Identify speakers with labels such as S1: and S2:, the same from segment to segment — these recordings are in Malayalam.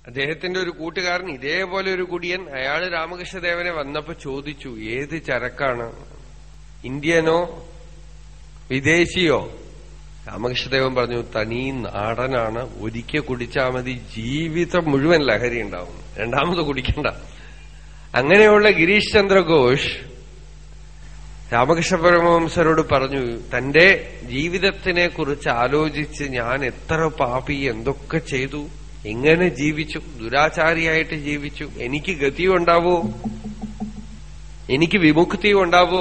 S1: അദ്ദേഹത്തിന്റെ ഒരു കൂട്ടുകാരൻ ഇതേപോലെ ഒരു കുടിയൻ അയാള് രാമകൃഷ്ണദേവനെ വന്നപ്പോ ചോദിച്ചു ഏത് ചരക്കാണ് ഇന്ത്യനോ വിദേശിയോ രാമകൃഷ്ണദേവൻ പറഞ്ഞു തനി നാടനാണ് ഒരിക്കൽ കുടിച്ചാ മതി ജീവിതം മുഴുവൻ ലഹരി ഉണ്ടാവും രണ്ടാമത് കുടിക്കണ്ട അങ്ങനെയുള്ള ഗിരീഷ് ചന്ദ്ര ഘോഷ് രാമകൃഷ്ണ പരമവംസരോട് പറഞ്ഞു തന്റെ ജീവിതത്തിനെ കുറിച്ച് ആലോചിച്ച് ഞാൻ എത്ര പാപി എന്തൊക്കെ ചെയ്തു എങ്ങനെ ജീവിച്ചു ദുരാചാരിയായിട്ട് ജീവിച്ചു എനിക്ക് ഗതി ഉണ്ടാവോ എനിക്ക് വിമുക്തി ഉണ്ടാവോ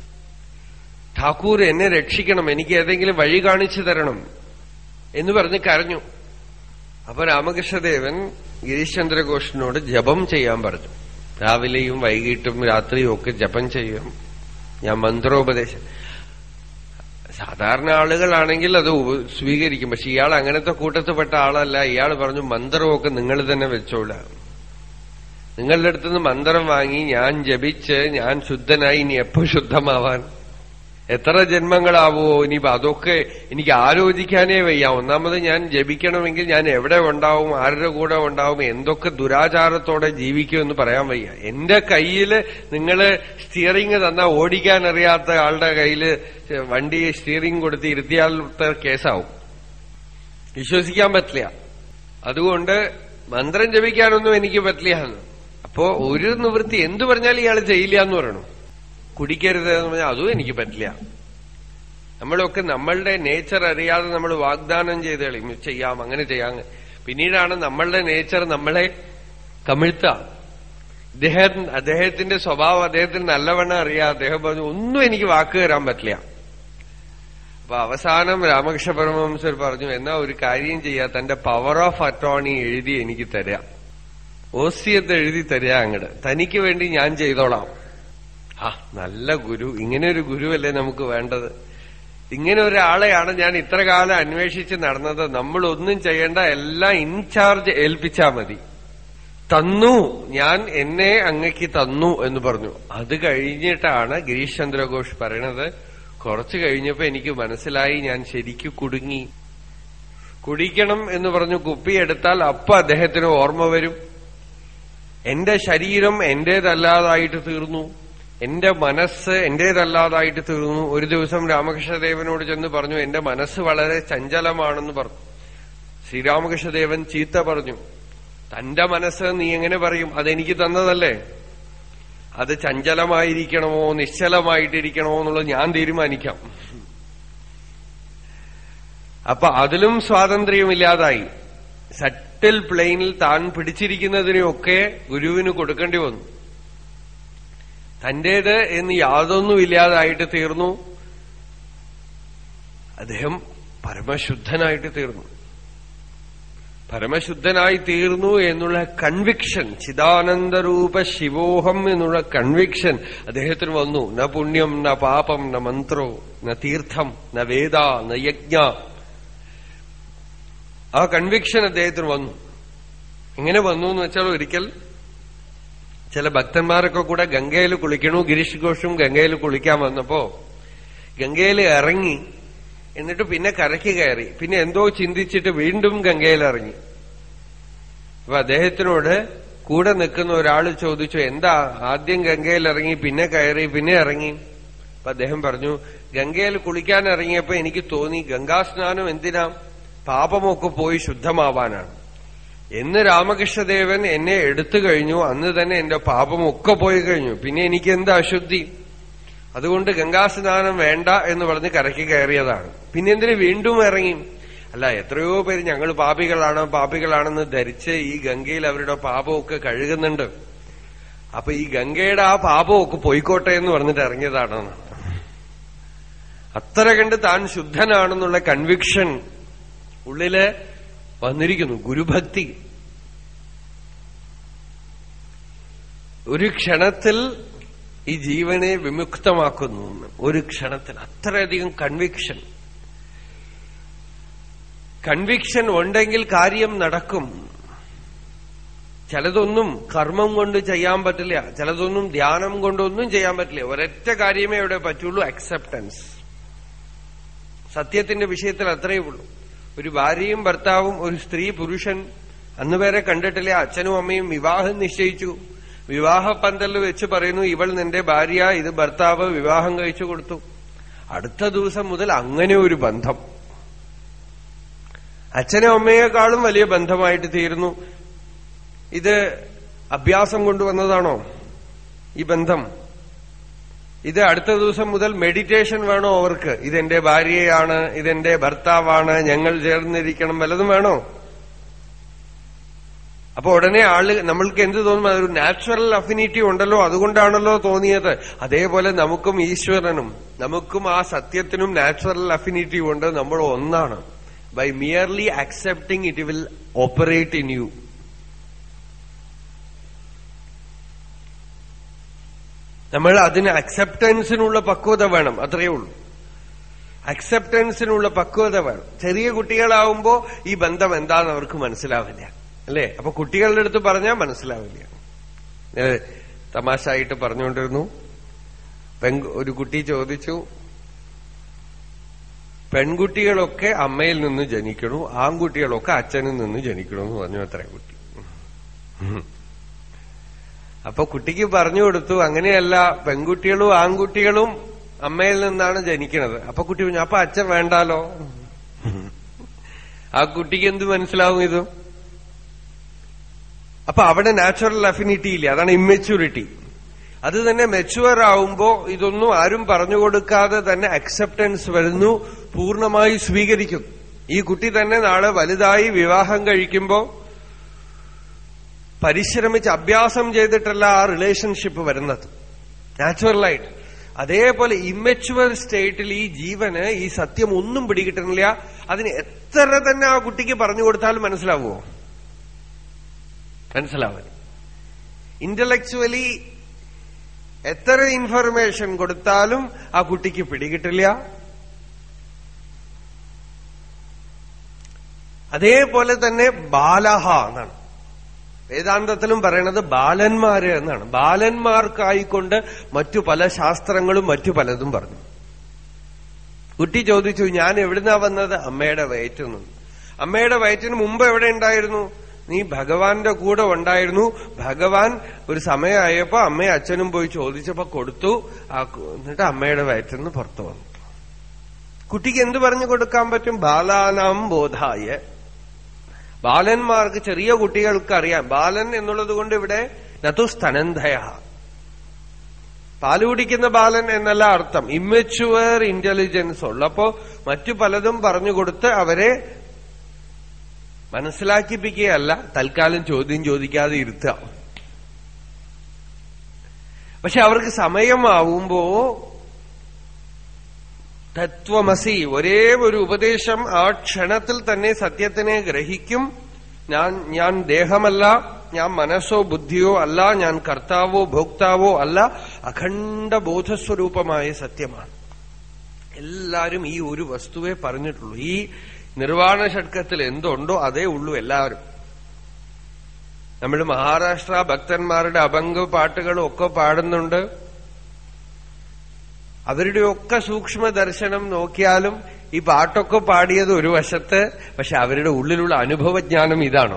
S1: ഠാക്കൂർ എന്നെ രക്ഷിക്കണം എനിക്ക് ഏതെങ്കിലും വഴി കാണിച്ചു തരണം എന്ന് പറഞ്ഞ് കരഞ്ഞു അപ്പൊ രാമകൃഷ്ണദേവൻ ഗിരീഷ് ചന്ദ്രഘോഷിനോട് ജപം ചെയ്യാൻ പറഞ്ഞു രാവിലെയും വൈകിട്ടും രാത്രിയും ഒക്കെ ജപം ചെയ്യും ഞാൻ മന്ത്രോപദേശം സാധാരണ ആളുകളാണെങ്കിൽ അത് ഉപ- സ്വീകരിക്കും പക്ഷെ ഇയാൾ അങ്ങനത്തെ കൂട്ടത്തിൽപ്പെട്ട ആളല്ല ഇയാൾ പറഞ്ഞു മന്ത്രമൊക്കെ നിങ്ങൾ തന്നെ വെച്ചോളാം നിങ്ങളുടെ അടുത്തുനിന്ന് മന്ത്രം വാങ്ങി ഞാൻ ജപിച്ച് ഞാൻ ശുദ്ധനായി ഇനി എപ്പോ ശുദ്ധമാവാൻ എത്ര ജന്മങ്ങളാവോ ഇനിയിപ്പോ അതൊക്കെ എനിക്ക് ആലോചിക്കാനേ വയ്യ ഒന്നാമത് ഞാൻ ജപിക്കണമെങ്കിൽ ഞാൻ എവിടെ ഉണ്ടാവും ആരുടെ കൂടെ ഉണ്ടാവും എന്തൊക്കെ ദുരാചാരത്തോടെ ജീവിക്കുമെന്ന് പറയാൻ വയ്യ എന്റെ കയ്യില് നിങ്ങള് സ്റ്റിയറിംഗ് തന്നാ ഓടിക്കാൻ അറിയാത്ത ആളുടെ കയ്യില് വണ്ടി സ്റ്റിയറിംഗ് കൊടുത്ത് ഇരുത്തിയാലത്തെ കേസാവും വിശ്വസിക്കാൻ പറ്റില്ല അതുകൊണ്ട് മന്ത്രം ജപിക്കാനൊന്നും എനിക്ക് പറ്റില്ല എന്ന് അപ്പോ ഒരു നിവൃത്തി എന്തു പറഞ്ഞാലും ഇയാൾ ചെയ്യില്ല എന്ന് പറയണം കുടിക്കരുത് എന്ന് പറഞ്ഞാൽ അതും എനിക്ക് പറ്റില്ല നമ്മളൊക്കെ നമ്മളുടെ നേച്ചർ അറിയാതെ നമ്മൾ വാഗ്ദാനം ചെയ്ത് കളയും ചെയ്യാം അങ്ങനെ ചെയ്യാം പിന്നീടാണ് നമ്മളുടെ നേച്ചർ നമ്മളെ കമിഴ്ത്ത ഇദ്ദേഹം അദ്ദേഹത്തിന്റെ സ്വഭാവം അദ്ദേഹത്തിന് നല്ലവണ്ണം അറിയാം അദ്ദേഹം പറഞ്ഞു ഒന്നും എനിക്ക് വാക്ക് തരാൻ പറ്റില്ല അപ്പൊ അവസാനം രാമകൃഷ്ണ പരമഹംസർ പറഞ്ഞു എന്നാ ഒരു കാര്യം ചെയ്യാ തന്റെ പവർ ഓഫ് അറ്റോർണി എഴുതി എനിക്ക് തരാം ഓസിയത്ത് എഴുതി തരാ അങ്ങട് തനിക്ക് വേണ്ടി ഞാൻ ചെയ്തോളാം ആ നല്ല ഗുരു ഇങ്ങനെ ഒരു ഗുരുവല്ലേ നമുക്ക് വേണ്ടത് ഇങ്ങനെ ഒരാളെയാണ് ഞാൻ ഇത്ര കാലം അന്വേഷിച്ച് നടന്നത് നമ്മൾ ഒന്നും ചെയ്യേണ്ട എല്ലാം ഇൻചാർജ് ഏൽപ്പിച്ചാ മതി തന്നു ഞാൻ എന്നെ അങ്ങക്ക് തന്നു എന്ന് പറഞ്ഞു അത് കഴിഞ്ഞിട്ടാണ് ഗിരീഷ് ചന്ദ്രഘോഷ് പറയണത് കുറച്ചു കഴിഞ്ഞപ്പോ എനിക്ക് മനസ്സിലായി ഞാൻ ശരിക്കു കുടുങ്ങി കുടിക്കണം എന്ന് പറഞ്ഞു കുപ്പിയെടുത്താൽ അപ്പൊ അദ്ദേഹത്തിന് ഓർമ്മ വരും എന്റെ ശരീരം എന്റേതല്ലാതായിട്ട് തീർന്നു എന്റെ മനസ്സ് എന്റേതല്ലാതായിട്ട് തീർന്നു ഒരു ദിവസം രാമകൃഷ്ണദേവനോട് ചെന്ന് പറഞ്ഞു എന്റെ മനസ്സ് വളരെ ചഞ്ചലമാണെന്ന് പറഞ്ഞു ശ്രീരാമകൃഷ്ണദേവൻ ചീത്ത പറഞ്ഞു തന്റെ മനസ്സ് നീ എങ്ങനെ പറയും അതെനിക്ക് തന്നതല്ലേ അത് ചഞ്ചലമായിരിക്കണമോ നിശ്ചലമായിട്ടിരിക്കണമോ എന്നുള്ളത് ഞാൻ തീരുമാനിക്കാം അപ്പൊ അതിലും സ്വാതന്ത്ര്യമില്ലാതായി സട്ടിൽ പ്ലെയിനിൽ താൻ പിടിച്ചിരിക്കുന്നതിനെയൊക്കെ ഗുരുവിന് കൊടുക്കേണ്ടി വന്നു തന്റേത് എന്ന് യാതൊന്നുമില്ലാതായിട്ട് തീർന്നു അദ്ദേഹം പരമശുദ്ധനായിട്ട് തീർന്നു പരമശുദ്ധനായി തീർന്നു എന്നുള്ള കൺവിക്ഷൻ ചിദാനന്ദരൂപ ശിവോഹം എന്നുള്ള കൺവിക്ഷൻ അദ്ദേഹത്തിന് വന്നു ന പുണ്യം ന പാപം ന മന്ത്രോ ന തീർത്ഥം ന വേദ ന യജ്ഞ ആ കൺവിക്ഷൻ അദ്ദേഹത്തിന് വന്നു എങ്ങനെ വന്നു എന്ന് വെച്ചാൽ ഒരിക്കൽ ചില ഭക്തന്മാരൊക്കെ കൂടെ ഗംഗയിൽ കുളിക്കണു ഗിരീഷ് ഘോഷും ഗംഗയിൽ കുളിക്കാൻ വന്നപ്പോ ഗംഗയിൽ ഇറങ്ങി എന്നിട്ട് പിന്നെ കരയ്ക്ക് കയറി പിന്നെ എന്തോ ചിന്തിച്ചിട്ട് വീണ്ടും ഗംഗയിൽ ഇറങ്ങി അപ്പൊ അദ്ദേഹത്തിനോട് കൂടെ നിൽക്കുന്ന ഒരാൾ ചോദിച്ചു എന്താ ആദ്യം ഗംഗയിൽ ഇറങ്ങി പിന്നെ കയറി പിന്നെ ഇറങ്ങി അപ്പൊ അദ്ദേഹം പറഞ്ഞു ഗംഗയിൽ കുളിക്കാൻ ഇറങ്ങിയപ്പോ എനിക്ക് തോന്നി ഗംഗാസ്നാനം എന്തിനാ പാപമൊക്കെ പോയി ശുദ്ധമാവാനാണ് എന്ന് രാമകൃഷ്ണദേവൻ എന്നെ എടുത്തു കഴിഞ്ഞു അന്ന് തന്നെ എന്റെ പാപമൊക്കെ പോയി കഴിഞ്ഞു പിന്നെ എനിക്ക് എന്താ അശുദ്ധി അതുകൊണ്ട് ഗംഗാസ്നാനം വേണ്ട എന്ന് പറഞ്ഞ് കരയ്ക്ക് കയറിയതാണ് പിന്നെ എന്തിന് വീണ്ടും ഇറങ്ങി അല്ല എത്രയോ പേര് ഞങ്ങൾ പാപികളാണ് പാപികളാണെന്ന് ധരിച്ച് ഈ ഗംഗയിൽ അവരുടെ പാപമൊക്കെ കഴുകുന്നുണ്ട് അപ്പൊ ഈ ഗംഗയുടെ ആ പാപമൊക്കെ പോയിക്കോട്ടെ എന്ന് പറഞ്ഞിട്ട് ഇറങ്ങിയതാണ് അത്ര കണ്ട് താൻ ശുദ്ധനാണെന്നുള്ള കൺവിക്ഷൻ ഉള്ളില് വന്നിരിക്കുന്നു ഗുരുഭക്തി ഒരു ക്ഷണത്തിൽ ഈ ജീവനെ വിമുക്തമാക്കുന്നു എന്ന്. ഒരു ക്ഷണത്തിൽ അത്രയധികം കൺവിക്ഷൻ കൺവിക്ഷൻ ഉണ്ടെങ്കിൽ കാര്യം നടക്കും ചിലതൊന്നും കർമ്മം കൊണ്ട് ചെയ്യാൻ പറ്റില്ല ചിലതൊന്നും ധ്യാനം കൊണ്ടൊന്നും ചെയ്യാൻ പറ്റില്ല ഒരൊറ്റ കാര്യമേ ഇവിടെ പറ്റുള്ളൂ അക്സെപ്റ്റൻസ് സത്യത്തിന്റെ വിഷയത്തിൽ അത്രയേ ഉള്ളൂ ഒരു ഭാര്യയും ഭർത്താവും ഒരു സ്ത്രീ പുരുഷൻ അന്ന് വരെ കണ്ടിട്ടില്ല അച്ഛനും അമ്മയും വിവാഹം നിശ്ചയിച്ചു വിവാഹ പന്തലിൽ വെച്ച് പറയുന്നു ഇവൾ നിന്റെ ഭാര്യ ഇത് ഭർത്താവ് വിവാഹം കഴിച്ചു കൊടുത്തു അടുത്ത ദിവസം മുതൽ അങ്ങനെ ഒരു ബന്ധം അച്ഛനും അമ്മയെക്കാളും വലിയ ബന്ധമായിട്ട് തീരുന്നു ഇത് അഭ്യാസം കൊണ്ടുവന്നതാണോ ഈ ബന്ധം ഇത് അടുത്ത ദിവസം മുതൽ മെഡിറ്റേഷൻ വേണോ അവർക്ക് ഇതെന്റെ ഭാര്യയാണ് ഇതെന്റെ ഭർത്താവാണ് ഞങ്ങൾ ചേർന്നിരിക്കണം വല്ലതും വേണോ അപ്പൊ ഉടനെ ആള് നമ്മൾക്ക് എന്ത് തോന്നും അതൊരു നാച്ചുറൽ അഫിനിറ്റി ഉണ്ടല്ലോ അതുകൊണ്ടാണല്ലോ തോന്നിയത് അതേപോലെ നമുക്കും ഈശ്വരനും നമുക്കും ആ സത്യത്തിനും നാച്ചുറൽ അഫിനിറ്റി ഉണ്ട് നമ്മൾ ഒന്നാണ് by merely accepting it will operate in you നമ്മൾ അതിന് അക്സെപ്റ്റൻസിനുള്ള പക്വത വേണം അത്രയേ ഉള്ളൂ അക്സെപ്റ്റൻസിനുള്ള പക്വത വേണം ചെറിയ കുട്ടികളാവുമ്പോ ഈ ബന്ധം എന്താന്ന് അവർക്ക് മനസ്സിലാവില്ല അല്ലേ അപ്പൊ കുട്ടികളുടെ അടുത്ത് പറഞ്ഞാൽ മനസ്സിലാവില്ല ഞാൻ തമാശായിട്ട് പറഞ്ഞുകൊണ്ടിരുന്നു പെൺ- ഒരു കുട്ടി ചോദിച്ചു പെൺകുട്ടികളൊക്കെ അമ്മയിൽ നിന്ന് ജനിക്കണു ആൺകുട്ടികളൊക്കെ അച്ഛനിൽ നിന്ന് ജനിക്കണു എന്ന് പറഞ്ഞു അത്ര കുട്ടി ഉം. അപ്പൊ കുട്ടിക്ക് പറഞ്ഞു കൊടുത്തു അങ്ങനെയല്ല പെൺകുട്ടികളും ആൺകുട്ടികളും അമ്മയിൽ നിന്നാണ് ജനിക്കുന്നത് അപ്പൊ കുട്ടി പറഞ്ഞു അപ്പൊ അച്ഛൻ വേണ്ടാലോ ആ കുട്ടിക്ക് എന്ത് മനസ്സിലാവും ഇത് അപ്പൊ അവിടെ നാച്ചുറൽ അഫിനിറ്റി ഇല്ല അതാണ് ഇമ്മെച്യൂരിറ്റി അത് തന്നെ മെച്ചുവർ ആവുമ്പോ ഇതൊന്നും ആരും പറഞ്ഞു കൊടുക്കാതെ തന്നെ അക്സെപ്റ്റൻസ് വരുന്നു പൂർണ്ണമായി സ്വീകരിക്കും ഈ കുട്ടി തന്നെ നാളെ വലുതായി വിവാഹം കഴിക്കുമ്പോ പരിശ്രമിച്ച് അഭ്യാസം ചെയ്തിട്ടല്ല ആ റിലേഷൻഷിപ്പ് വരുന്നത് നാച്ചുറലായിട്ട് അതേപോലെ ഇമ്മച്ചുവർ സ്റ്റേറ്റിൽ ഈ ജീവന് ഈ സത്യം ഒന്നും പിടികിട്ടുന്നില്ല അതിന് എത്ര തന്നെ ആ കുട്ടിക്ക് പറഞ്ഞു കൊടുത്താലും മനസ്സിലാവുമോ മനസ്സിലാവാൻ ഇന്റലക്ച്വലി എത്ര ഇൻഫർമേഷൻ കൊടുത്താലും ആ കുട്ടിക്ക് പിടികിട്ടില്ല അതേപോലെ തന്നെ ബാലഹ എന്നാണ് വേദാന്തത്തിലും പറയണത് ബാലന്മാര് എന്നാണ് ബാലന്മാർക്കായിക്കൊണ്ട് മറ്റു പല ശാസ്ത്രങ്ങളും മറ്റു പലതും പറഞ്ഞു കുട്ടി ചോദിച്ചു ഞാൻ എവിടുന്നാ വന്നത് അമ്മയുടെ വയറ്റിൽ നിന്ന് അമ്മയുടെ വയറ്റിന് മുമ്പ് എവിടെ ഉണ്ടായിരുന്നു നീ ഭഗവാന്റെ കൂടെ ഉണ്ടായിരുന്നു ഭഗവാൻ ഒരു സമയമായപ്പോ അമ്മയും അച്ഛനും പോയി ചോദിച്ചപ്പോ കൊടുത്തു ആ കു- എന്നിട്ട് അമ്മയുടെ വയറ്റിൽ നിന്ന് പുറത്തു വന്നു കുട്ടിക്ക് എന്ത് പറഞ്ഞു കൊടുക്കാൻ പറ്റും ബാലാനാം ബോധായ ബാലന്മാർക്ക് ചെറിയ കുട്ടികൾക്ക് അറിയാം ബാലൻ എന്നുള്ളത് കൊണ്ട് ഇവിടെ നതു സ്തനന്ധയ പാല് കുടിക്കുന്ന ബാലൻ എന്നല്ല അർത്ഥം ഇമ്മച്ചുവർ ഇന്റലിജൻസ് ഉള്ളപ്പോ മറ്റു പലതും പറഞ്ഞുകൊടുത്ത് അവരെ മനസ്സിലാക്കിപ്പിക്കുകയല്ല തൽക്കാലം ചോദ്യം ചോദിക്കാതെ ഇരുത്തുക പക്ഷെ അവർക്ക് സമയമാവുമ്പോ തത്വമസി ഒരേ ഒരു ഉപദേശം ആ ക്ഷണത്തിൽ തന്നെ സത്യത്തിനെ ഗ്രഹിക്കും ഞാൻ ഞാൻ ദേഹമല്ല ഞാൻ മനസ്സോ ബുദ്ധിയോ അല്ല ഞാൻ കർത്താവോ ഭോക്താവോ അല്ല അഖണ്ഡ ബോധസ്വരൂപമായ സത്യമാണ് എല്ലാരും ഈ ഒരു വസ്തുവെ പറഞ്ഞിട്ടുള്ളൂ ഈ നിർവാണ ഷഡ്കത്തിൽ എന്തുണ്ടോ അതേ ഉള്ളൂ എല്ലാവരും നമ്മൾ മഹാരാഷ്ട്ര ഭക്തന്മാരുടെ അഭംഗ പാട്ടുകളും ഒക്കെ പാടുന്നുണ്ട് അവരുടെയൊക്കെ സൂക്ഷ്മ ദർശനം നോക്കിയാലും ഈ പാട്ടൊക്കെ പാടിയത് ഒരു വശത്ത് പക്ഷെ അവരുടെ ഉള്ളിലുള്ള അനുഭവജ്ഞാനം ഇതാണോ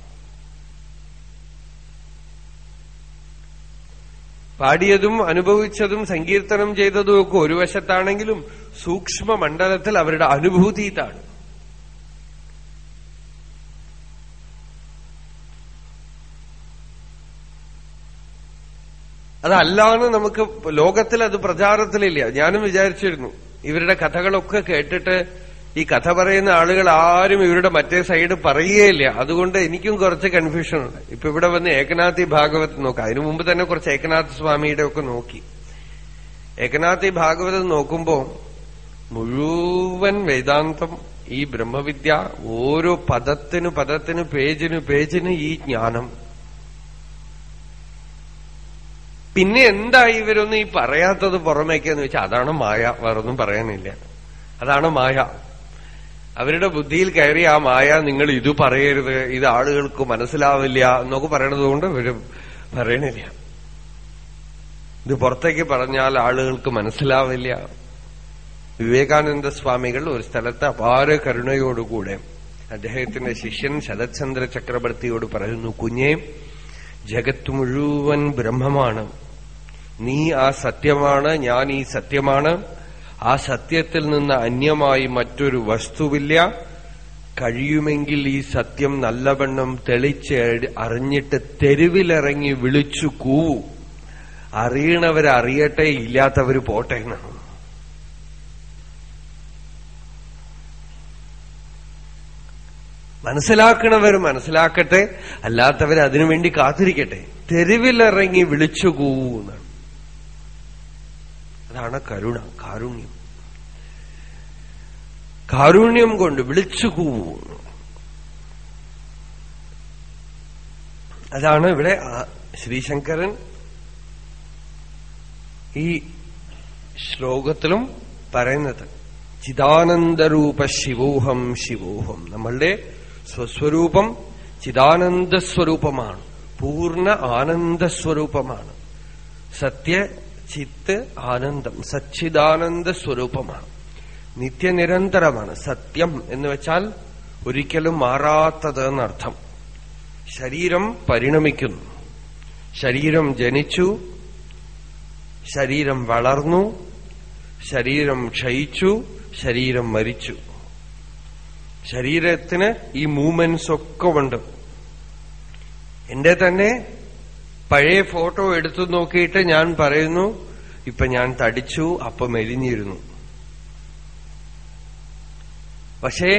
S1: പാടിയതും അനുഭവിച്ചതും സങ്കീർത്തനം ചെയ്തതും ഒക്കെ ഒരു വശത്താണെങ്കിലും സൂക്ഷ്മ മണ്ഡലത്തിൽ അവരുടെ അനുഭൂതി ഇതാണ് അതല്ലാന്ന് നമുക്ക് ലോകത്തിൽ അത് പ്രചാരത്തിലില്ല ഞാനും വിചാരിച്ചിരുന്നു ഇവരുടെ കഥകളൊക്കെ കേട്ടിട്ട് ഈ കഥ പറയുന്ന ആളുകൾ ആരും ഇവരുടെ മറ്റേ സൈഡ് പറയുകയില്ല അതുകൊണ്ട് എനിക്കും കുറച്ച് കൺഫ്യൂഷൻ ഉണ്ട് ഇപ്പൊ ഇവിടെ വന്ന് ഏകനാഥി ഭാഗവത് നോക്കാം അതിനു മുമ്പ് തന്നെ കുറച്ച് ഏകനാഥ സ്വാമിയുടെ ഒക്കെ നോക്കി ഏകനാഥി ഭാഗവതം നോക്കുമ്പോ മുഴുവൻ വേദാന്തം ഈ ബ്രഹ്മവിദ്യ ഓരോ പദത്തിനു പദത്തിനു പേജിനു പേജിന് ഈ ജ്ഞാനം പിന്നെ എന്താ ഇവരൊന്നും ഈ പറയാത്തത് പുറമേക്കെന്ന് വെച്ചാൽ അതാണ് മായ വേറൊന്നും പറയാനില്ല അതാണ് മായ അവരുടെ ബുദ്ധിയിൽ കയറി ആ മായ നിങ്ങൾ ഇത് പറയരുത് ഇത് ആളുകൾക്ക് മനസ്സിലാവില്ല എന്നൊക്കെ പറയണത് കൊണ്ട് ഇവര് പറയണില്ല ഇത് പുറത്തേക്ക് പറഞ്ഞാൽ ആളുകൾക്ക് മനസ്സിലാവില്ല വിവേകാനന്ദ സ്വാമികൾ ഒരു സ്ഥലത്ത് അപാര കരുണയോടുകൂടെ അദ്ദേഹത്തിന്റെ ശിഷ്യൻ ശരത്ചന്ദ്ര ചക്രവർത്തിയോട് പറയുന്നു കുഞ്ഞെ ജഗത്ത് മുഴുവൻ ബ്രഹ്മമാണ് നീ ആ സത്യമാണ് ഞാൻ ഈ സത്യമാണ് ആ സത്യത്തിൽ നിന്ന് അന്യമായി മറ്റൊരു വസ്തുവില്ല കഴിയുമെങ്കിൽ ഈ സത്യം നല്ലവണ്ണം തെളിച്ച് അറിഞ്ഞിട്ട് തെരുവിലിറങ്ങി വിളിച്ചു കൂവൂ അറിയണവരറിയട്ടെ ഇല്ലാത്തവര് പോട്ടെ എന്നാണ് മനസ്സിലാക്കണവർ മനസ്സിലാക്കട്ടെ അല്ലാത്തവർ അതിനുവേണ്ടി കാത്തിരിക്കട്ടെ തെരുവിലിറങ്ങി വിളിച്ചു കൂവുന്നാണ് അതാണ് കരുണ കാരുണ്യം കാരുണ്യം കൊണ്ട് വിളിച്ചു കൂവുന്നു അതാണ് ഇവിടെ ശ്രീശങ്കരൻ ഈ ശ്ലോകത്തിലും പറയുന്നത് ചിദാനന്ദരൂപ ശിവോഹം ശിവോഹം നമ്മളുടെ സ്വസ്വരൂപം ചിദാനന്ദസ്വരൂപമാണ് പൂർണ്ണ ആനന്ദസ്വരൂപമാണ് സത്യ ചിത്ത് ആനന്ദം സച്ചിദാനന്ദ സ്വരൂപമാണ് നിത്യനിരന്തരമാണ് സത്യം എന്ന് വെച്ചാൽ ഒരിക്കലും മാറാത്തത് എന്നർത്ഥം ശരീരം പരിണമിക്കുന്നു ശരീരം ജനിച്ചു ശരീരം വളർന്നു ശരീരം ക്ഷയിച്ചു ശരീരം മരിച്ചു ശരീരത്തിന് ഈ മൂവ്മെന്റ്സ് ഒക്കെ ഉണ്ട് എന്റെ തന്നെ പഴയ ഫോട്ടോ എടുത്തു നോക്കിയിട്ട് ഞാൻ പറയുന്നു ഇപ്പൊ ഞാൻ തടിച്ചു അപ്പൊ മെലിഞ്ഞിരുന്നു പക്ഷേ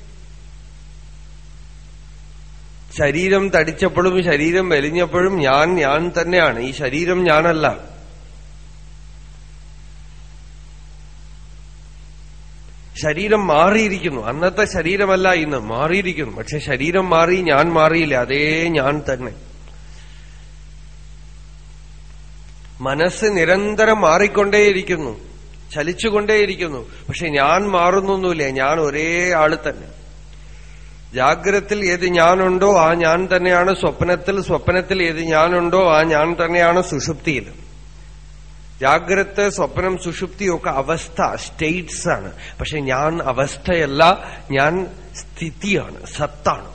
S1: ശരീരം തടിച്ചപ്പോഴും ശരീരം മെലിഞ്ഞപ്പോഴും ഞാൻ ഞാൻ തന്നെയാണ് ഈ ശരീരം ഞാനല്ല ശരീരം മാറിയിരിക്കുന്നു അന്നത്തെ ശരീരമല്ല ഇന്ന് മാറിയിരിക്കുന്നു പക്ഷെ ശരീരം മാറി ഞാൻ മാറിയില്ല അതേ ഞാൻ തന്നെ മനസ്സ് നിരന്തരം മാറിക്കൊണ്ടേയിരിക്കുന്നു ചലിച്ചുകൊണ്ടേയിരിക്കുന്നു പക്ഷെ ഞാൻ മാറുന്നൊന്നുമില്ല ഞാൻ ഒരേ ആള് തന്നെ ജാഗ്രത്തിൽ ഏത് ഞാനുണ്ടോ ആ ഞാൻ തന്നെയാണ് സ്വപ്നത്തിൽ സ്വപ്നത്തിൽ ഏത് ഞാനുണ്ടോ ആ ഞാൻ തന്നെയാണ് സുഷുപ്തിയിൽ ജാഗ്രത സ്വപ്നം സുഷുപ്തിയൊക്കെ അവസ്ഥ സ്റ്റേറ്റ്സ് ആണ് പക്ഷെ ഞാൻ അവസ്ഥയല്ല ഞാൻ സ്ഥിതിയാണ് സത്താണ്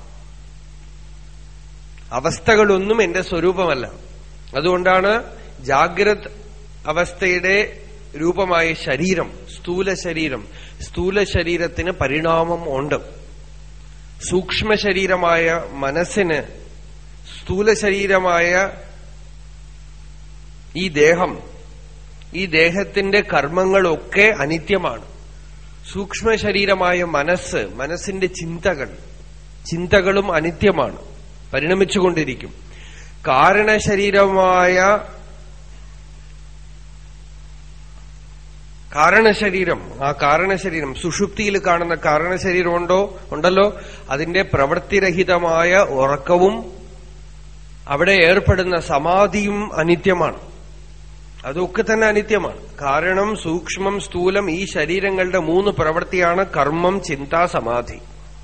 S1: അവസ്ഥകളൊന്നും എന്റെ സ്വരൂപമല്ല അതുകൊണ്ടാണ് ജാഗ്രത് അവസ്ഥയുടെ രൂപമായ ശരീരം സ്ഥൂല ശരീരം സ്ഥൂല ശരീരത്തിന് പരിണാമം ഉണ്ട് സൂക്ഷ്മ ശരീരമായ മനസ്സിന് സ്ഥൂല ശരീരമായ ഈ ദേഹം ഈ ദേഹത്തിന്റെ കർമ്മങ്ങളൊക്കെ അനിത്യമാണ് സൂക്ഷ്മ ശരീരമായ മനസ്സ് മനസ്സിന്റെ ചിന്തകൾ ചിന്തകളും അനിത്യമാണ് പരിണമിച്ചുകൊണ്ടിരിക്കും കാരണശരീരമായ കാരണശരീരം ആ കാരണശരീരം സുഷുപ്തിയിൽ കാണുന്ന കാരണശരീരം ഉണ്ടോ ഉണ്ടല്ലോ അതിന്റെ പ്രവൃത്തിരഹിതമായ ഉറക്കവും അവിടെ ഏർപ്പെടുന്ന സമാധിയും അനിത്യമാണ് അതൊക്കെ തന്നെ അനിത്യമാണ് കാരണം സൂക്ഷ്മം സ്ഥൂലം ഈ ശരീരങ്ങളുടെ മൂന്ന് പ്രവൃത്തിയാണ് കർമ്മം ചിന്ത സമാധി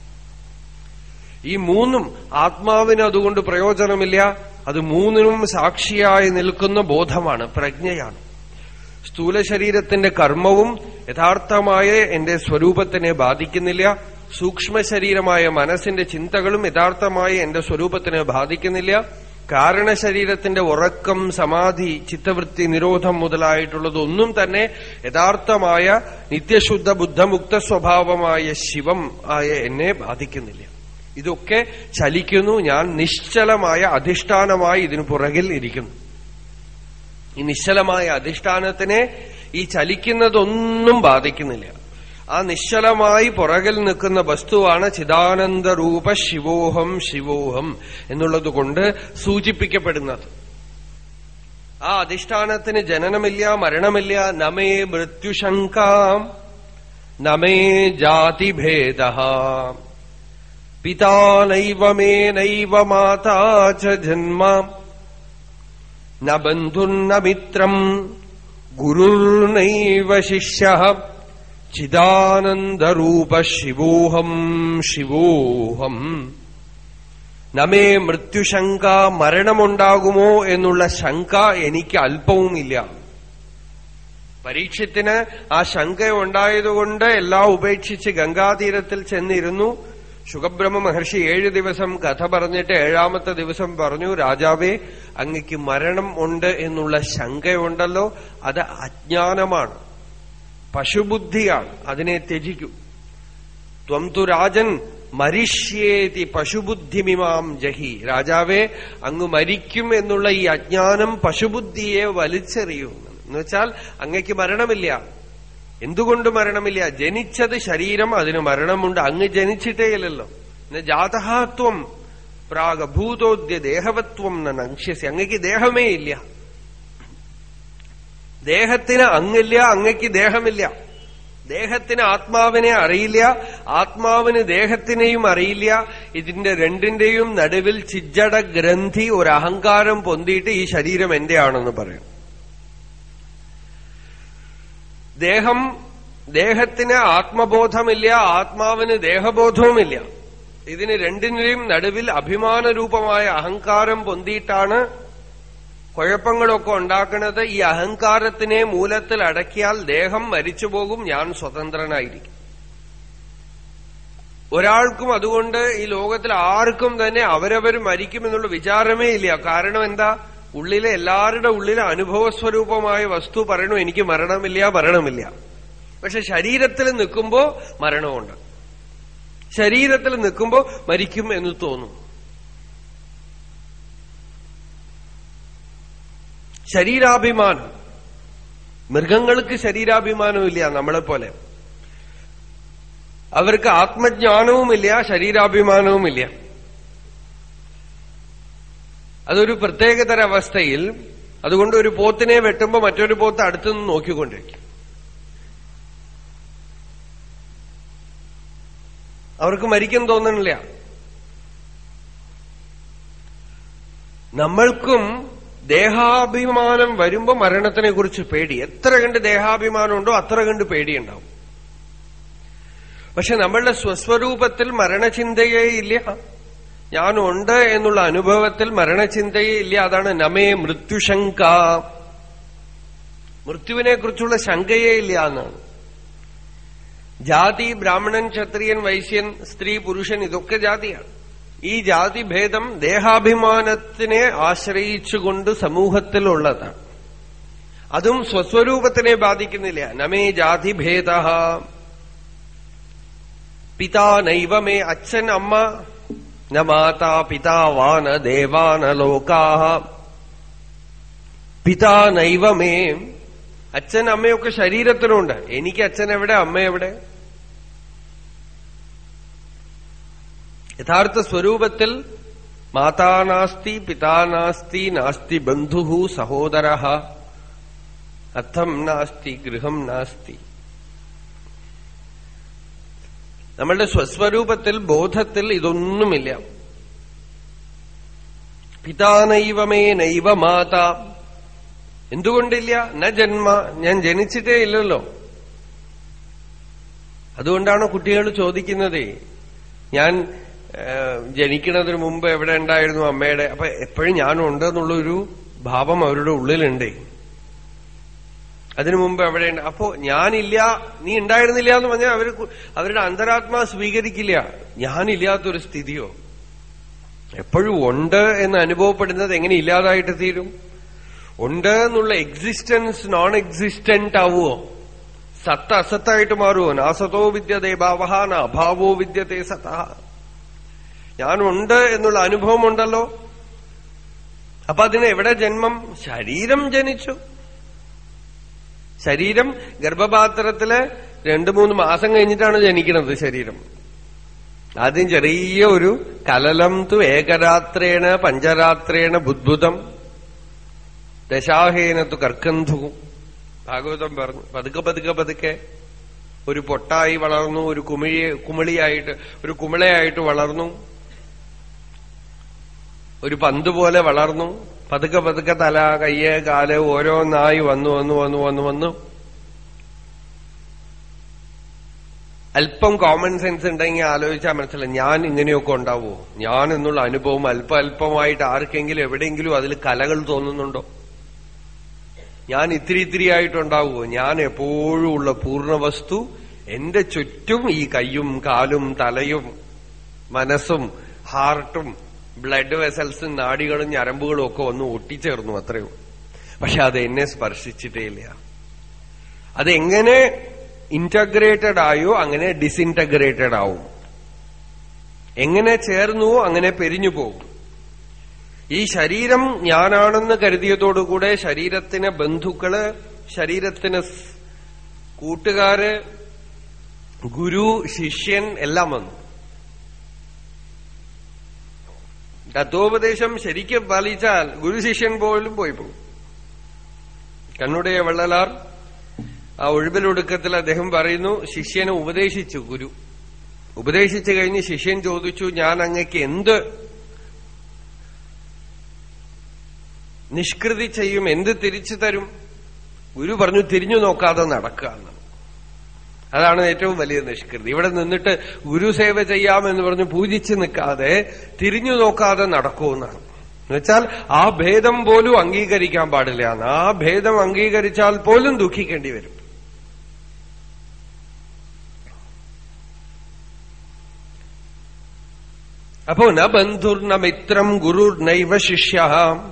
S1: ഈ മൂന്നും ആത്മാവിന് അതുകൊണ്ട് പ്രയോജനമില്ല അത് മൂന്നിനും സാക്ഷിയായി നിൽക്കുന്ന ബോധമാണ് പ്രജ്ഞയാണ് സ്ഥൂല ശരീരത്തിന്റെ കർമ്മവും യഥാർത്ഥമായ എന്റെ സ്വരൂപത്തിനെ ബാധിക്കുന്നില്ല സൂക്ഷ്മ ശരീരമായ മനസ്സിന്റെ ചിന്തകളും യഥാർത്ഥമായ എന്റെ സ്വരൂപത്തിനെ ബാധിക്കുന്നില്ല കാരണശരീരത്തിന്റെ ഉറക്കം സമാധി ചിത്തവൃത്തി നിരോധം മുതലായിട്ടുള്ളതൊന്നും തന്നെ യഥാർത്ഥമായ നിത്യശുദ്ധ ബുദ്ധമുക്ത സ്വഭാവമായ ശിവം ആയ എന്നെ ബാധിക്കുന്നില്ല ഇതൊക്കെ ചലിക്കുന്നു ഞാൻ നിശ്ചലമായ അധിഷ്ഠാനമായി ഇതിനു പുറകിൽ ഇരിക്കുന്നു ഈ നിശ്ചലമായ അധിഷ്ഠാനത്തിനെ ഈ ചലിക്കുന്നതൊന്നും ബാധിക്കുന്നില്ല ആ നിശ്ചലമായി പുറകിൽ നിൽക്കുന്ന വസ്തുവാണ് ചിദാനന്ദരൂപ ശിവോഹം ശിവോഹം എന്നുള്ളത് കൊണ്ട് സൂചിപ്പിക്കപ്പെടുന്നത് ആ അധിഷ്ഠാനത്തിന് ജനനമില്ല മരണമില്ല നമേ മൃത്യുശങ്കാം നമേ ജാതിഭേദ പിതാ നൈവ മേ നൈവ മാതാ ച ജന്മ ന ബന്ധുർന മിത്രം ഗുരുർനൈവ ശിഷ്യ ചിദാനന്ദരൂപ ശിവോഹം ശിവോഹം നമേ മൃത്യുശങ്ക മരണമുണ്ടാകുമോ എന്നുള്ള ശങ്ക എനിക്ക് അല്പവുമില്ല പരീക്ഷത്തിന് ആ ശങ്ക ഉണ്ടായതുകൊണ്ട് എല്ലാം ഉപേക്ഷിച്ച് ഗംഗാതീരത്തിൽ ചെന്നിരുന്നു സുഖബ്രഹ്മ മഹർഷി ഏഴ് ദിവസം കഥ പറഞ്ഞിട്ട് ഏഴാമത്തെ ദിവസം പറഞ്ഞു രാജാവേ അങ്ങക്ക് മരണം ഉണ്ട് എന്നുള്ള ശങ്കയുണ്ടല്ലോ അത് അജ്ഞാനമാണ് പശുബുദ്ധിയാണ് അതിനെ ത്യജിക്കൂ ത്വം തു രാജൻ മരിഷ്യേതി പശുബുദ്ധിമിമാം ജഹി രാജാവേ അങ്ങ് മരിക്കും എന്നുള്ള ഈ അജ്ഞാനം പശുബുദ്ധിയെ വലിച്ചെറിയൂ എന്ന് വെച്ചാൽ അങ്ങയ്ക്ക് മരണമില്ല എന്തുകൊണ്ട് മരണമില്ല ജനിച്ചത് ശരീരം അതിന് മരണമുണ്ട് അങ്ങ് ജനിച്ചിട്ടേയില്ലല്ലോ ജാതഹാത്വം പ്രാഗഭൂതോദ്യ ദേഹവത്വം നങ്ഷ്യസി അങ്ങയ്ക്ക് ദേഹമേ ഇല്ല ദേഹത്തിന് അങ്ങില്ല അങ്ങയ്ക്ക് ദേഹമില്ല ദേഹത്തിന് ആത്മാവിനെ അറിയില്ല ആത്മാവിന് ദേഹത്തിനെയും അറിയില്ല ഇതിന്റെ രണ്ടിന്റെയും നടുവിൽ ചിജ്ജട ഗ്രന്ഥി ഒരു അഹങ്കാരം പൊന്തിയിട്ട് ഈ ശരീരം എന്റെയാണെന്ന് പറയും ദേഹം ദേഹത്തിന് ആത്മബോധമില്ല ആത്മാവിന് ദേഹബോധവുമില്ല ഇതിന് രണ്ടിന്റെയും നടുവിൽ അഭിമാനരൂപമായ അഹങ്കാരം പൊന്തിയിട്ടാണ് കുഴപ്പങ്ങളൊക്കെ ഉണ്ടാക്കുന്നത് ഈ അഹങ്കാരത്തിനെ മൂലത്തിൽ അടക്കിയാൽ ദേഹം മരിച്ചുപോകും ഞാൻ സ്വതന്ത്രനായിരിക്കും ഒരാൾക്കും അതുകൊണ്ട് ഈ ലോകത്തിൽ ആർക്കും തന്നെ അവരവർ മരിക്കുമെന്നുള്ള വിചാരമേ ഇല്ല കാരണം എന്താ ഉള്ളിലെ എല്ലാവരുടെ ഉള്ളിലെ അനുഭവസ്വരൂപമായ വസ്തു പറയണു എനിക്ക് മരണമില്ല മരണമില്ല പക്ഷെ ശരീരത്തിൽ നിൽക്കുമ്പോ മരണമുണ്ട് ശരീരത്തിൽ നിൽക്കുമ്പോ മരിക്കും എന്ന് തോന്നും ശരീരാഭിമാനം മൃഗങ്ങൾക്ക് ശരീരാഭിമാനമില്ല നമ്മളെപ്പോലെ അവർക്ക് ആത്മജ്ഞാനവുമില്ല ശരീരാഭിമാനവുമില്ല അതൊരു പ്രത്യേകതര അവസ്ഥയിൽ അതുകൊണ്ട് ഒരു പോത്തിനെ വെട്ടുമ്പോ മറ്റൊരു പോത്ത് അടുത്തുനിന്ന് നോക്കിക്കൊണ്ടിരിക്കും അവർക്ക് മരിക്കാൻ തോന്നണില്ല നമ്മൾക്കും ദേഹാഭിമാനം വരുമ്പോ മരണത്തിനെ കുറിച്ച് പേടി എത്ര കണ്ട് ദേഹാഭിമാനം ഉണ്ടോ അത്ര കണ്ട് പേടിയുണ്ടാവും പക്ഷെ നമ്മളുടെ സ്വസ്വരൂപത്തിൽ മരണചിന്തയേ ഇല്ല ഞാനുണ്ട് എന്നുള്ള അനുഭവത്തിൽ മരണചിന്തയേ ഇല്ല അതാണ് നമേ മൃത്യുശങ്ക മൃത്യുവിനെ കുറിച്ചുള്ള ശങ്കയേ ഇല്ല എന്നാണ് ജാതി ബ്രാഹ്മണൻ ക്ഷത്രിയൻ വൈശ്യൻ സ്ത്രീ പുരുഷൻ ഇതൊക്കെ ജാതിയാണ് ഈ ജാതിഭേദം ദേഹാഭിമാനത്തിനെ ആശ്രയിച്ചുകൊണ്ട് സമൂഹത്തിലുള്ളതാണ് അതും സ്വസ്വരൂപത്തിനെ ബാധിക്കുന്നില്ല നമേ ജാതിഭേദ പിതാ നൈവമേ അച്ഛൻ അമ്മ ന മാതാ പിതാവാന ദേവാന ലോകാ പിതാ നൈവമേ അച്ഛൻ അമ്മയൊക്കെ ശരീരത്തിനുണ്ട് എനിക്ക് അച്ഛൻ എവിടെ അമ്മ എവിടെ യഥാർത്ഥ സ്വരൂപത്തിൽ മാതാ നാസ്തി പിതാ നാസ്തി നാസ്തി ബന്ധു സഹോദര അർത്ഥം നാസ്തി ഗൃഹം നാസ്തി നമ്മളുടെ സ്വസ്വരൂപത്തിൽ ബോധത്തിൽ ഇതൊന്നുമില്ല പിതാ നൈവമേ നൈവ മാതാ എന്തുകൊണ്ടില്ല ന ജന്മ ഞാൻ ജനിച്ചിട്ടേ ഇല്ലല്ലോ അതുകൊണ്ടാണ് കുട്ടികൾ ചോദിക്കുന്നത് ഞാൻ ജനിക്കുന്നതിന് മുമ്പ് എവിടെ ഉണ്ടായിരുന്നു അമ്മയുടെ അപ്പൊ എപ്പോഴും ഞാനുണ്ട് എന്നുള്ളൊരു ഭാവം അവരുടെ ഉള്ളിലുണ്ട് അതിനു മുമ്പ് എവിടെയുണ്ട് അപ്പോ ഞാനില്ല നീ ഉണ്ടായിരുന്നില്ല എന്ന് പറഞ്ഞാൽ അവർ അവരുടെ അന്തരാത്മാ സ്വീകരിക്കില്ല ഞാനില്ലാത്തൊരു സ്ഥിതിയോ എപ്പോഴും ഉണ്ട് എന്ന് അനുഭവപ്പെടുന്നത് എങ്ങനെ ഇല്ലാതായിട്ട് തീരും ഉണ്ട് എന്നുള്ള എക്സിസ്റ്റൻസ് നോൺ എക്സിസ്റ്റന്റ് ആവുമോ സത്ത അസത്തായിട്ട് മാറുമോ നാസതോ വിദ്യതേ ഭാവ ന അഭാവോ വിദ്യതേ സത ഞാനുണ്ട് എന്നുള്ള അനുഭവം ഉണ്ടല്ലോ അപ്പൊ അതിന് എവിടെ ജന്മം ശരീരം ജനിച്ചു ശരീരം ഗർഭപാത്രത്തില് രണ്ടു മൂന്ന് മാസം കഴിഞ്ഞിട്ടാണ് ജനിക്കുന്നത് ശരീരം ആദ്യം ചെറിയ ഒരു കലലം തു ഏകരാത്രേണ പഞ്ചരാത്രേണ ബുദ്ബുദം ദശാഹേനത്തു കർക്കന്ധുവും ഭാഗവതം പറഞ്ഞു പതുക്കെ പതുക്കെ പതുക്കെ ഒരു പൊട്ടായി വളർന്നു ഒരു കുമിഴി കുമിളിയായിട്ട് ഒരു കുമിളയായിട്ട് വളർന്നു ഒരു പന്ത് പോലെ വളർന്നു പതുക്കെ പതുക്കെ തല കയ്യ് കാല് ഓരോന്നായി വന്നു വന്നു വന്നു വന്നു വന്നു അല്പം കോമൺ സെൻസ് ഉണ്ടെങ്കിൽ ആലോചിച്ചാൽ മനസ്സിലായി ഞാൻ ഇങ്ങനെയൊക്കെ ഉണ്ടാവുമോ ഞാൻ എന്നുള്ള അനുഭവം അല്പ അല്പമായിട്ട് ആർക്കെങ്കിലും എവിടെയെങ്കിലും അതിൽ കലകൾ തോന്നുന്നുണ്ടോ ഞാൻ ഇത്തിരി ഇത്തിരി ആയിട്ടുണ്ടാവുമോ ഞാൻ എപ്പോഴും ഉള്ള പൂർണ്ണവസ്തു എന്റെ ചുറ്റും ഈ കയ്യും കാലും തലയും മനസ്സും ഹാർട്ടും ബ്ലഡ് വെസൽസും നാടികളും ഞരമ്പുകളും ഒക്കെ ഒന്ന് ഒട്ടിച്ചേർന്നു അത്രയോ പക്ഷെ അത് എന്നെ സ്പർശിച്ചിട്ടേ ഇല്ല അതെങ്ങനെ ഇന്റഗ്രേറ്റഡ് ആയോ അങ്ങനെ ഡിസിന്റഗ്രേറ്റഡ് ആവും എങ്ങനെ ചേർന്നുവോ അങ്ങനെ പെരിഞ്ഞു പോകും ഈ ശരീരം ഞാനാണെന്ന് കരുതിയതോടുകൂടെ ശരീരത്തിന് ബന്ധുക്കള് ശരീരത്തിന് സ് കൂട്ടുകാര് ഗുരു ശിഷ്യൻ എല്ലാം വന്നു തത്വോപദേശം ശരിക്കും പാലിച്ചാൽ ഗുരു ശിഷ്യൻ പോലും പോയി പോകും കണ്ണുடைய വള്ളലാർ ആ ഒഴിവിലൊടുക്കത്തിൽ അദ്ദേഹം പറയുന്നു ശിഷ്യനെ ഉപദേശിച്ചു ഗുരു ഉപദേശിച്ചു കഴിഞ്ഞ് ശിഷ്യൻ ചോദിച്ചു ഞാൻ അങ്ങക്ക് എന്ത് നിഷ്കൃതി ചെയ്യും എന്ത് തിരിച്ചു തരും ഗുരു പറഞ്ഞു തിരിഞ്ഞു നോക്കാതെ നടക്കുക എന്ന് അതാണ് ഏറ്റവും വലിയ നിഷ്കൃതി ഇവിടെ നിന്നിട്ട് ഗുരുസേവ ചെയ്യാമെന്ന് പറഞ്ഞ് പൂജിച്ച് നിൽക്കാതെ തിരിഞ്ഞു നോക്കാതെ നടക്കുമെന്നാണ് എന്നുവെച്ചാൽ ആ ഭേദം പോലും അംഗീകരിക്കാൻ പാടില്ല എന്ന് ആ ഭേദം അംഗീകരിച്ചാൽ പോലും ദുഃഖിക്കേണ്ടി വരും അപ്പോ ന ബന്ധുർന മിത്രം ഗുരുർനൈവ ശിഷ്യ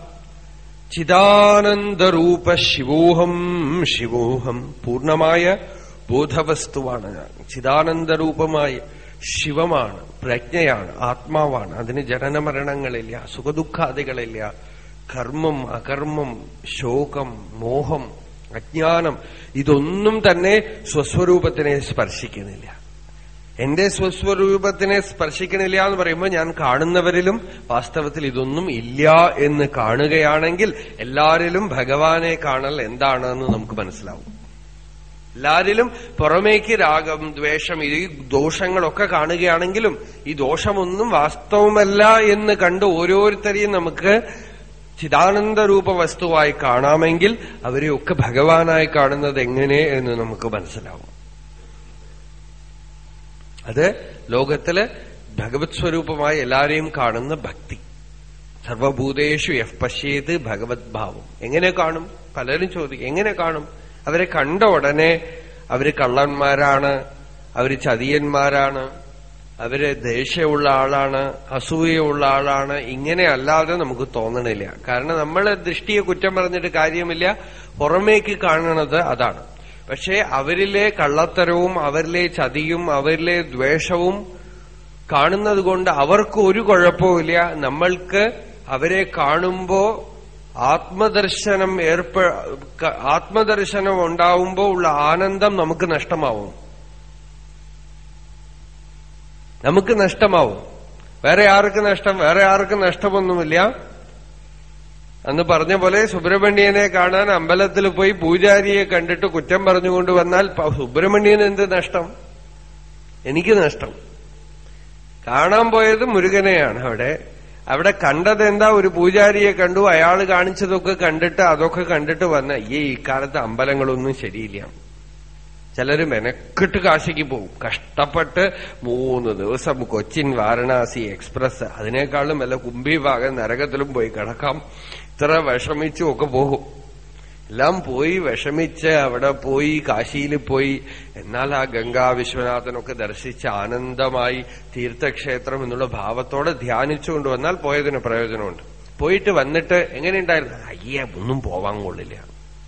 S1: ചിദാനന്ദരൂപ ശിവോഹം ശിവോഹം പൂർണമായ ബോധവസ്തുവാണ് ഞാൻ ചിദാനന്ദരൂപമായ ശിവമാണ് പ്രജ്ഞയാണ് ആത്മാവാണ് അതിന് ജനനമരണങ്ങളില്ല സുഖദുഃഖാദികളില്ല കർമ്മം അകർമ്മം ശോകം മോഹം അജ്ഞാനം ഇതൊന്നും തന്നെ സ്വസ്വരൂപത്തിനെ സ്പർശിക്കുന്നില്ല എന്റെ സ്വസ്വരൂപത്തിനെ സ്പർശിക്കണില്ല എന്ന് പറയുമ്പോൾ ഞാൻ കാണുന്നവരിലും വാസ്തവത്തിൽ ഇതൊന്നും ഇല്ല എന്ന് കാണുകയാണെങ്കിൽ എല്ലാരിലും ഭഗവാനെ കാണൽ എന്താണെന്ന് നമുക്ക് മനസ്സിലാവും എല്ലാരിലും പുറമേക്ക് രാഗം ദ്വേഷം ഈ ദോഷങ്ങളൊക്കെ കാണുകയാണെങ്കിലും ഈ ദോഷമൊന്നും വാസ്തവമല്ല എന്ന് കണ്ട് ഓരോരുത്തരെയും നമുക്ക് ചിദാനന്ദ രൂപ വസ്തുവായി കാണാമെങ്കിൽ അവരെയൊക്കെ ഭഗവാനായി കാണുന്നത് എങ്ങനെ എന്ന് നമുക്ക് മനസ്സിലാവും അത് ലോകത്തില് ഭഗവത് സ്വരൂപമായി എല്ലാരെയും കാണുന്ന ഭക്തി സർവഭൂതേഷു എഫ് പശ്യേത് ഭഗവത് ഭാവം എങ്ങനെ കാണും പലരും ചോദിക്കും എങ്ങനെ കാണും അവരെ കണ്ട ഉടനെ അവര് കള്ളന്മാരാണ് അവര് ചതിയന്മാരാണ് അവര് ദേഷ്യമുള്ള ആളാണ് അസൂയുള്ള ആളാണ് ഇങ്ങനെ അല്ലാതെ നമുക്ക് തോന്നണില്ല കാരണം നമ്മളെ ദൃഷ്ടിയെ കുറ്റം പറഞ്ഞിട്ട് കാര്യമില്ല പുറമേക്ക് കാണുന്നത് അതാണ് പക്ഷേ അവരിലെ കള്ളത്തരവും അവരിലെ ചതിയും അവരിലെ ദ്വേഷവും കാണുന്നത് കൊണ്ട് അവർക്ക് ഒരു കുഴപ്പവുമില്ല നമ്മൾക്ക് അവരെ കാണുമ്പോ ആത്മദർശനം ഏർപ്പ ആത്മദർശനം ഉണ്ടാവുമ്പോ ഉള്ള ആനന്ദം നമുക്ക് നഷ്ടമാവും നമുക്ക് നഷ്ടമാവും വേറെ ആർക്ക് നഷ്ടം വേറെ ആർക്ക് നഷ്ടമൊന്നുമില്ല അന്ന് പറഞ്ഞ പോലെ സുബ്രഹ്മണ്യനെ കാണാൻ അമ്പലത്തിൽ പോയി പൂജാരിയെ കണ്ടിട്ട് കുറ്റം പറഞ്ഞുകൊണ്ട് വന്നാൽ സുബ്രഹ്മണ്യന് എന്ത് നഷ്ടം എനിക്ക് നഷ്ടം കാണാൻ പോയത് മുരുകനെയാണ് അവിടെ അവിടെ കണ്ടത് എന്താ ഒരു പൂജാരിയെ കണ്ടു അയാൾ കാണിച്ചതൊക്കെ കണ്ടിട്ട് അതൊക്കെ കണ്ടിട്ട് വന്ന ഈ ഇക്കാലത്ത് അമ്പലങ്ങളൊന്നും ശരിയില്ല ചിലര് മെനക്കെട്ട് കാശിക്ക് പോകും കഷ്ടപ്പെട്ട് മൂന്ന് ദിവസം കൊച്ചിൻ വാരണാസി എക്സ്പ്രസ് അതിനേക്കാളും വല്ല കുംഭിഭാഗം നരകത്തിലും പോയി കിടക്കാം ഇത്ര വിഷമിച്ചും ഒക്കെ പോകും എല്ലാം പോയി വിഷമിച്ച് അവിടെ പോയി കാശിയിൽ പോയി എന്നാൽ ആ ഗംഗാ വിശ്വനാഥനൊക്കെ ദർശിച്ച് ആനന്ദമായി തീർത്ഥക്ഷേത്രം എന്നുള്ള ഭാവത്തോടെ ധ്യാനിച്ചുകൊണ്ട് വന്നാൽ പോയതിന് പ്രയോജനമുണ്ട് പോയിട്ട് വന്നിട്ട് എങ്ങനെയുണ്ടായിരുന്നു അയ്യ ഒന്നും പോവാൻ കൊള്ളില്ല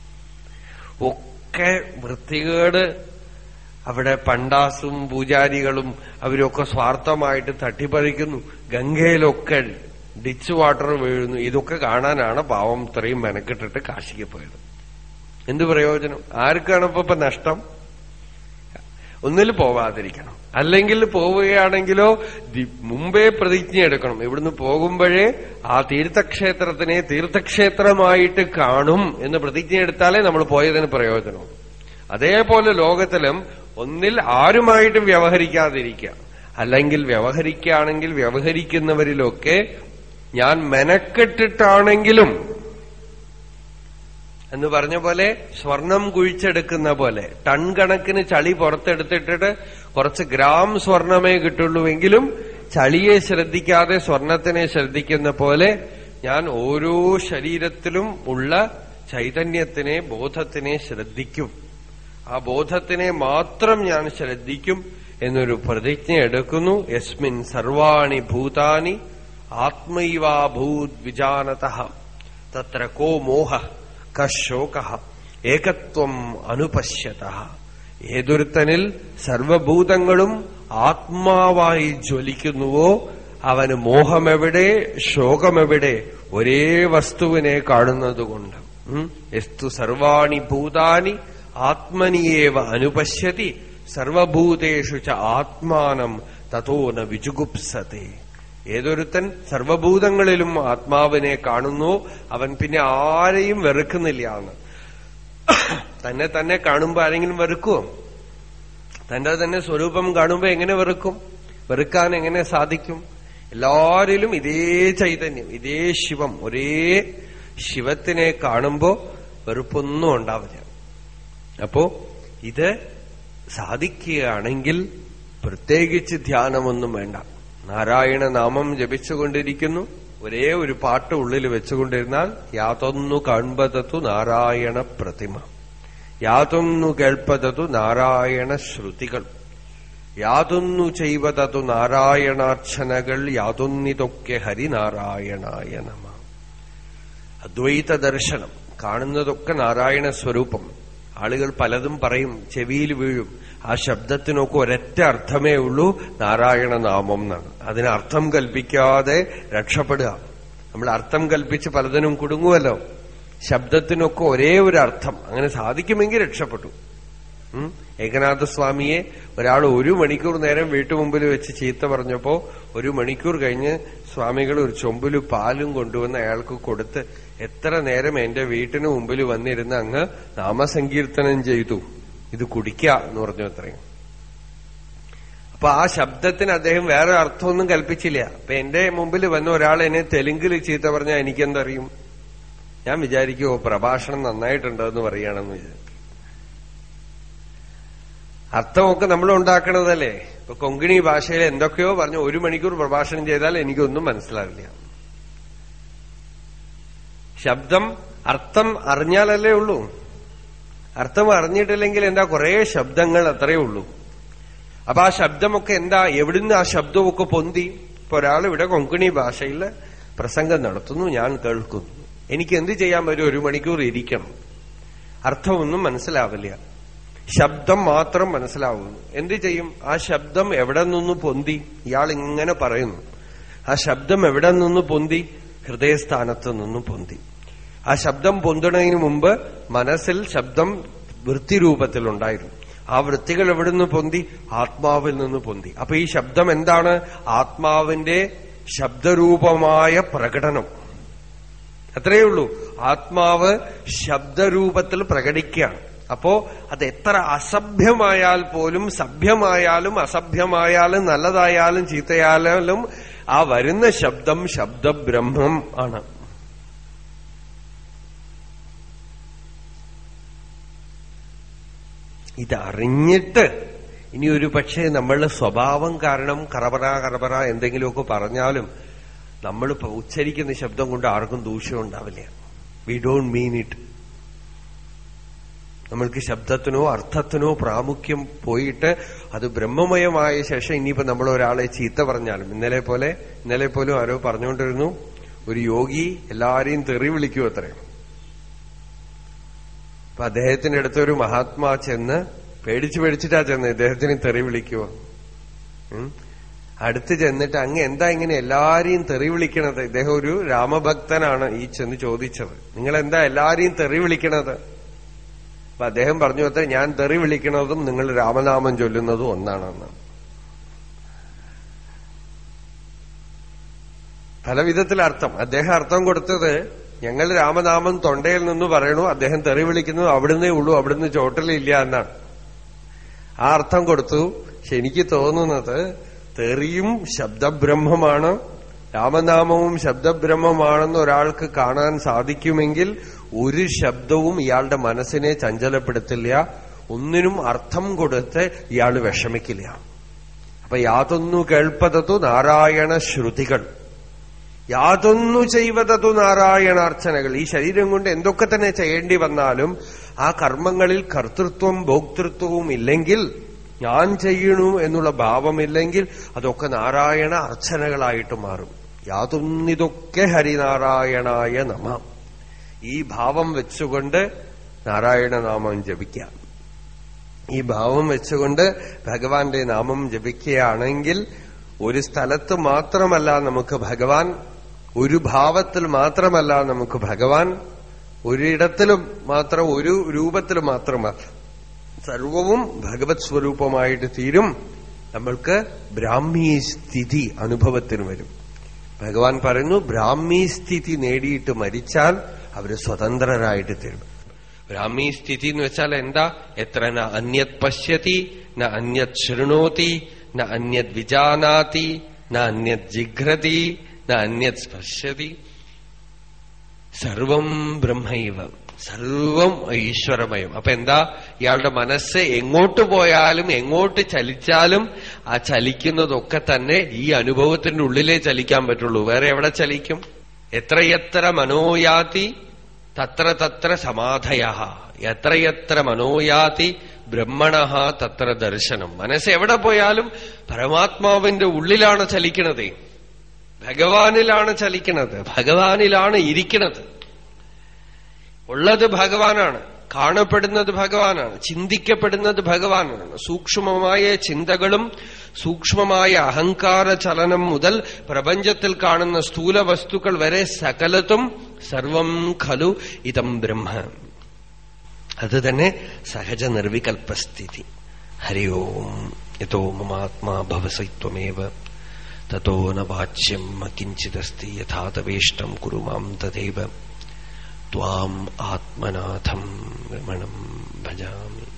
S1: ഒക്കെ വൃത്തികേട് അവിടെ പണ്ടാസും പൂജാരികളും അവരൊക്കെ സ്വാർത്ഥമായിട്ട് തട്ടിപ്പറിക്കുന്നു ഗംഗയിലൊക്കെ ഡിച്ച് വാട്ടർ വീഴുന്നു ഇതൊക്കെ കാണാനാണ് പാവം ഇത്രയും മെനക്കെട്ടിട്ട് കാശിക്ക് പോയത് എന്ത് പ്രയോജനം ആർക്കാണ് ഇപ്പൊ ഇപ്പൊ നഷ്ടം ഒന്നിൽ പോവാതിരിക്കണം അല്ലെങ്കിൽ പോവുകയാണെങ്കിലോ മുമ്പേ പ്രതിജ്ഞ എടുക്കണം ഇവിടുന്ന് പോകുമ്പോഴേ ആ തീർത്ഥക്ഷേത്രത്തിനെ തീർത്ഥക്ഷേത്രമായിട്ട് കാണും എന്ന് പ്രതിജ്ഞ എടുത്താലേ നമ്മൾ പോയതിന് പ്രയോജനം അതേപോലെ ലോകത്തിലും ഒന്നിൽ ആരുമായിട്ടും വ്യവഹരിക്കാതിരിക്കുക അല്ലെങ്കിൽ വ്യവഹരിക്കുകയാണെങ്കിൽ വ്യവഹരിക്കുന്നവരിലൊക്കെ ഞാൻ മെനക്കെട്ടിട്ടാണെങ്കിലും എന്ന് പറഞ്ഞ പോലെ സ്വർണം കുഴിച്ചെടുക്കുന്ന പോലെ ടൺ കണക്കിന് ചളി പുറത്തെടുത്തിട്ടിട്ട് കുറച്ച് ഗ്രാം സ്വർണമേ കിട്ടുള്ളൂവെങ്കിലും ചളിയെ ശ്രദ്ധിക്കാതെ സ്വർണത്തിനെ ശ്രദ്ധിക്കുന്ന പോലെ ഞാൻ ഓരോ ശരീരത്തിലും ഉള്ള ചൈതന്യത്തിനെ ബോധത്തിനെ ശ്രദ്ധിക്കും ആ ബോധത്തിനെ മാത്രം ഞാൻ ശ്രദ്ധിക്കും എന്നൊരു പ്രതിജ്ഞ എടുക്കുന്നു യസ്മിൻ സർവാണി ഭൂതാനി ആത്മൈവാഭൂത് വിജാനത തത്ര കോ മോഹ കശോക ഏകത്വം അനുപശ്യത ഏതൊരുത്തനിൽ സർവഭൂതങ്ങളും ആത്മാവായി ജ്വലിക്കുന്നുവോ അവന് മോഹമെവിടെ ശോകമെവിടെ ഒരേ വസ്തുവിനെ കാണുന്നതുകൊണ്ട് ഉം. എസ്തു സർവാണി ഭൂതാനി ആത്മനിയേവ അനുപശ്യതി സർവഭൂതേഷു ച ആത്മാനം തതോ ന വിജുഗുപ്സത്തെ ഏതൊരുത്തൻ സർവഭൂതങ്ങളിലും ആത്മാവിനെ കാണുന്നു അവൻ പിന്നെ ആരെയും വെറുക്കുന്നില്ല എന്ന് തന്നെ തന്നെ കാണുമ്പോ ആരെങ്കിലും വെറുക്കുമോ തന്റെ തന്നെ സ്വരൂപം കാണുമ്പോ എങ്ങനെ വെറുക്കും വെറുക്കാൻ എങ്ങനെ സാധിക്കും എല്ലാരിലും ഇതേ ചൈതന്യം ഇതേ ശിവം ഒരേ ശിവത്തിനെ കാണുമ്പോ വെറുപ്പൊന്നും ഉണ്ടാവില്ല അപ്പോ ഇത് സാധിക്കുകയാണെങ്കിൽ പ്രത്യേകിച്ച് ധ്യാനമൊന്നും വേണ്ട നാരായണ നാമം ജപിച്ചുകൊണ്ടിരിക്കുന്നു ഒരേ ഒരു പാട്ട് ഉള്ളിൽ വെച്ചുകൊണ്ടിരുന്നാൽ യാതൊന്നു കാൺപതത്തു നാരായണ പ്രതിമ യാതൊന്നു കേൾപ്പതതു നാരായണ ശ്രുതികൾ യാതൊന്നു ചെയ്വതതു നാരായണാർച്ചനകൾ യാതൊന്നിതൊക്കെ ഹരിനാരായണായ നമ അദ്വൈത ദർശനം കാണുന്നതൊക്കെ നാരായണ സ്വരൂപം ആളുകൾ പലതും പറയും ചെവിയിൽ വീഴും ആ ശബ്ദത്തിനൊക്കെ ഒരൊറ്റ അർത്ഥമേ ഉള്ളൂ നാരായണ നാമം എന്നാണ് അതിന് അർത്ഥം കൽപ്പിക്കാതെ രക്ഷപ്പെടുക നമ്മൾ അർത്ഥം കൽപ്പിച്ച് പലതിനും കുടുങ്ങുമല്ലോ ശബ്ദത്തിനൊക്കെ ഒരേ ഒരു അർത്ഥം അങ്ങനെ സാധിക്കുമെങ്കിൽ രക്ഷപ്പെട്ടു ഉം. ഏകനാഥസ്വാമിയെ ഒരാൾ ഒരു മണിക്കൂർ നേരം വീട്ടുമുമ്പിൽ വെച്ച് ചീത്ത പറഞ്ഞപ്പോ ഒരു മണിക്കൂർ കഴിഞ്ഞ് സ്വാമികൾ ഒരു ചൊമ്പില് പാലും കൊണ്ടുവന്ന് അയാൾക്ക് കൊടുത്ത് എത്ര നേരം എന്റെ വീട്ടിന് മുമ്പിൽ വന്നിരുന്ന് അങ്ങ് നാമസങ്കീർത്തനം ചെയ്തു ഇത് കുടിക്ക എന്ന് പറഞ്ഞു അത്രയും അപ്പൊ ആ ശബ്ദത്തിന് അദ്ദേഹം വേറെ അർത്ഥമൊന്നും കൽപ്പിച്ചില്ല അപ്പൊ എന്റെ മുമ്പിൽ വന്ന ഒരാൾ എന്നെ തെലുങ്കിൽ ചീത്ത പറഞ്ഞാൽ എനിക്കെന്തറിയും ഞാൻ വിചാരിക്കുമോ പ്രഭാഷണം നന്നായിട്ടുണ്ട് എന്ന് പറയുകയാണെന്ന് വിചാരിച്ചു അർത്ഥമൊക്കെ നമ്മൾ ഉണ്ടാക്കണതല്ലേ ഇപ്പൊ കൊങ്കിണി ഭാഷയിൽ എന്തൊക്കെയോ പറഞ്ഞു ഒരു മണിക്കൂർ പ്രഭാഷണം ചെയ്താൽ എനിക്കൊന്നും മനസ്സിലാവില്ല ശബ്ദം അർത്ഥം അറിഞ്ഞാലല്ലേ ഉള്ളൂ അർത്ഥം അറിഞ്ഞിട്ടില്ലെങ്കിൽ എന്താ കുറെ ശബ്ദങ്ങൾ അത്രയേ ഉള്ളൂ അപ്പൊ ആ ശബ്ദമൊക്കെ എന്താ എവിടുന്ന് ആ ശബ്ദമൊക്കെ പൊന്തി ഇപ്പൊ ഒരാൾ ഇവിടെ കൊങ്കണി ഭാഷയിൽ പ്രസംഗം നടത്തുന്നു ഞാൻ കേൾക്കുന്നു എനിക്ക് എന്ത് ചെയ്യാൻ പറ്റും ഒരു മണിക്കൂർ ഇരിക്കണം അർത്ഥമൊന്നും മനസ്സിലാവില്ല ശബ്ദം മാത്രം മനസ്സിലാവുന്നു എന്ത് ചെയ്യും ആ ശബ്ദം എവിടെ നിന്ന് പൊന്തി ഇയാൾ ഇങ്ങനെ പറയുന്നു ആ ശബ്ദം എവിടെ നിന്ന് പൊന്തി ഹൃദയസ്ഥാനത്ത് നിന്ന് പൊന്തി ആ ശബ്ദം പൊന്തണതിന് മുമ്പ് മനസ്സിൽ ശബ്ദം വൃത്തിരൂപത്തിലുണ്ടായിരുന്നു ആ വൃത്തികൾ എവിടുന്ന് പൊന്തി ആത്മാവിൽ നിന്ന് പൊന്തി അപ്പൊ ഈ ശബ്ദം എന്താണ് ആത്മാവിന്റെ ശബ്ദരൂപമായ പ്രകടനം അത്രയേ ഉള്ളൂ ആത്മാവ് ശബ്ദരൂപത്തിൽ പ്രകടിക്കുകയാണ് അപ്പോ അത് എത്ര അസഭ്യമായാൽ പോലും സഭ്യമായാലും അസഭ്യമായാലും നല്ലതായാലും ചീത്തയായാലും ആ വരുന്ന ശബ്ദം ശബ്ദബ്രഹ്മം ആണ് ഇതറിഞ്ഞിട്ട് ഇനി ഒരു പക്ഷേ നമ്മളുടെ സ്വഭാവം കാരണം കറപറ കറപറ എന്തെങ്കിലുമൊക്കെ പറഞ്ഞാലും നമ്മൾ ഉച്ചരിക്കുന്ന ശബ്ദം കൊണ്ട് ആർക്കും ദൂഷ്യം ഉണ്ടാവില്ല വി ഡോണ്ട് മീൻ ഇറ്റ് നമ്മൾക്ക് ശബ്ദത്തിനോ അർത്ഥത്തിനോ പ്രാമുഖ്യം പോയിട്ട് അത് ബ്രഹ്മമയമായ ശേഷം ഇനിയിപ്പോ നമ്മൾ ഒരാളെ ചീത്ത പറഞ്ഞാലും ഇന്നലെ പോലെ ഇന്നലെ പോലും ആരോ പറഞ്ഞുകൊണ്ടിരുന്നു ഒരു യോഗി എല്ലാരെയും തെറി വിളിക്കൂ അത്രയും അപ്പൊ അദ്ദേഹത്തിന്റെ അടുത്ത് ഒരു മഹാത്മാ ചെന്ന് പേടിച്ചു പേടിച്ചിട്ടാ ചെന്ന് ഇദ്ദേഹത്തിന് തെറി വിളിക്കുവോ ഉം. അടുത്ത് ചെന്നിട്ട് അങ്ങ് എന്താ ഇങ്ങനെ എല്ലാരെയും തെറി വിളിക്കണത് ഇദ്ദേഹം ഒരു രാമഭക്തനാണ് ഈ ചെന്ന് ചോദിച്ചത് നിങ്ങൾ എന്താ എല്ലാരെയും തെറി വിളിക്കണത് അപ്പൊ അദ്ദേഹം പറഞ്ഞു അത്ര ഞാൻ തെറി വിളിക്കണതും നിങ്ങൾ രാമനാമം ചൊല്ലുന്നതും ഒന്നാണെന്ന് പല വിധത്തിൽ അർത്ഥം അദ്ദേഹം അർത്ഥം കൊടുത്തത് ഞങ്ങൾ രാമനാമം തൊണ്ടയിൽ നിന്ന് പറയണു അദ്ദേഹം തെറി വിളിക്കുന്നത് അവിടുന്നേ ഉള്ളൂ അവിടുന്ന് ചോട്ടലില്ല എന്നാണ് ആ അർത്ഥം കൊടുത്തു പക്ഷെ എനിക്ക് തോന്നുന്നത് തെറിയും ശബ്ദബ്രഹ്മമാണ് രാമനാമവും ശബ്ദബ്രഹ്മമാണെന്ന് ഒരാൾക്ക് കാണാൻ സാധിക്കുമെങ്കിൽ ഒരു ശബ്ദവും ഇയാളുടെ മനസ്സിനെ ചഞ്ചലപ്പെടുത്തില്ല ഒന്നിനും അർത്ഥം കൊടുത്ത് ഇയാൾ വിഷമിക്കില്ല അപ്പൊ യാതൊന്നു കേൾപ്പതതു നാരായണ ശ്രുതികൾ യാതൊന്നു ചെയ്വതതു നാരായണാർച്ചനകൾ ഈ ശരീരം കൊണ്ട് എന്തൊക്കെ തന്നെ ചെയ്യേണ്ടി വന്നാലും ആ കർമ്മങ്ങളിൽ കർത്തൃത്വം ഭോക്തൃത്വവും ഇല്ലെങ്കിൽ ഞാൻ ചെയ്യണു എന്നുള്ള ഭാവമില്ലെങ്കിൽ അതൊക്കെ നാരായണ അർച്ചനകളായിട്ട് മാറും യാതൊന്നിതൊക്കെ ഹരിനാരായണായ നമ ഈ ഭാവം വെച്ചുകൊണ്ട് നാരായണ നാമം ജപിക്കാം ഈ ഭാവം വെച്ചുകൊണ്ട് ഭഗവാന്റെ നാമം ജപിക്കുകയാണെങ്കിൽ ഒരു സ്ഥലത്ത് മാത്രമല്ല നമുക്ക് ഭഗവാൻ ഒരു ഭാവത്തിൽ മാത്രമല്ല നമുക്ക് ഭഗവാൻ ഒരിടത്തിലും മാത്രം ഒരു രൂപത്തിൽ മാത്രമല്ല സർവവും ഭഗവത് സ്വരൂപമായിട്ട് തീരും നമ്മൾക്ക് ബ്രാഹ്മീ സ്ഥിതി അനുഭവത്തിന് വരും ഭഗവാൻ പറയുന്നു ബ്രാഹ്മീ സ്ഥിതി നേടിയിട്ട് മരിച്ചാൽ അവര് സ്വതന്ത്രരായിട്ട് തീരും ബ്രാഹ്മീ സ്ഥിതി എന്ന് വെച്ചാൽ എന്താ എത്ര ന അന്യത് പശ്യതി ന അന്യത് ശൃണോതി ന അന്യത് വിജാനാതി ന അന്യത് ജിഘ്രതി ന അന്യത് സ്പശ്യതി സർവം ബ്രഹ്മൈവ സർവം ഈശ്വരമയം അപ്പൊ എന്താ ഇയാളുടെ മനസ്സ് എങ്ങോട്ട് പോയാലും എങ്ങോട്ട് ചലിച്ചാലും ആ ചലിക്കുന്നതൊക്കെ തന്നെ ഈ അനുഭവത്തിന്റെ ഉള്ളിലേ ചലിക്കാൻ പറ്റുള്ളൂ വേറെ എവിടെ ചലിക്കും എത്രയെത്ര മനോയാതി തത്ര തത്ര സമാധയ എത്രയെത്ര മനോയാതി ബ്രഹ്മണ തത്ര ദർശനം മനസ്സ് എവിടെ പോയാലും പരമാത്മാവിന്റെ ഉള്ളിലാണ് ചലിക്കണത് ഭഗവാനിലാണ് ചലിക്കണത് ഭഗവാനിലാണ് ഇരിക്കണത് ഉള്ളത് ഭഗവാനാണ് കാണപ്പെടുന്നത് ഭഗവാനാണ് ചിന്തിക്കപ്പെടുന്നത് ഭഗവാനാണ് സൂക്ഷ്മമായ ചിന്തകളും സൂക്ഷ്മമായ അഹങ്കാര ചലനം മുതൽ പ്രപഞ്ചത്തിൽ കാണുന്ന സ്ഥൂല വസ്തുക്കൾ വരെ സകലത്തും സർവം ഖലു ഇതം ബ്രഹ്മ അത് തന്നെ സഹജ നിർവികൽപ്പസ്ഥിതി ഹരി ഓം യഥോ മമാത്മാ ഭവസൈത്വമേവ തോ ന വാച്യം കിഞ്ചിദസ്തി യഥാതവേഷ്ടം കുരു മാം തഥൈവ ത്വാം ആത്മനാഥം രമണം ഭജാമി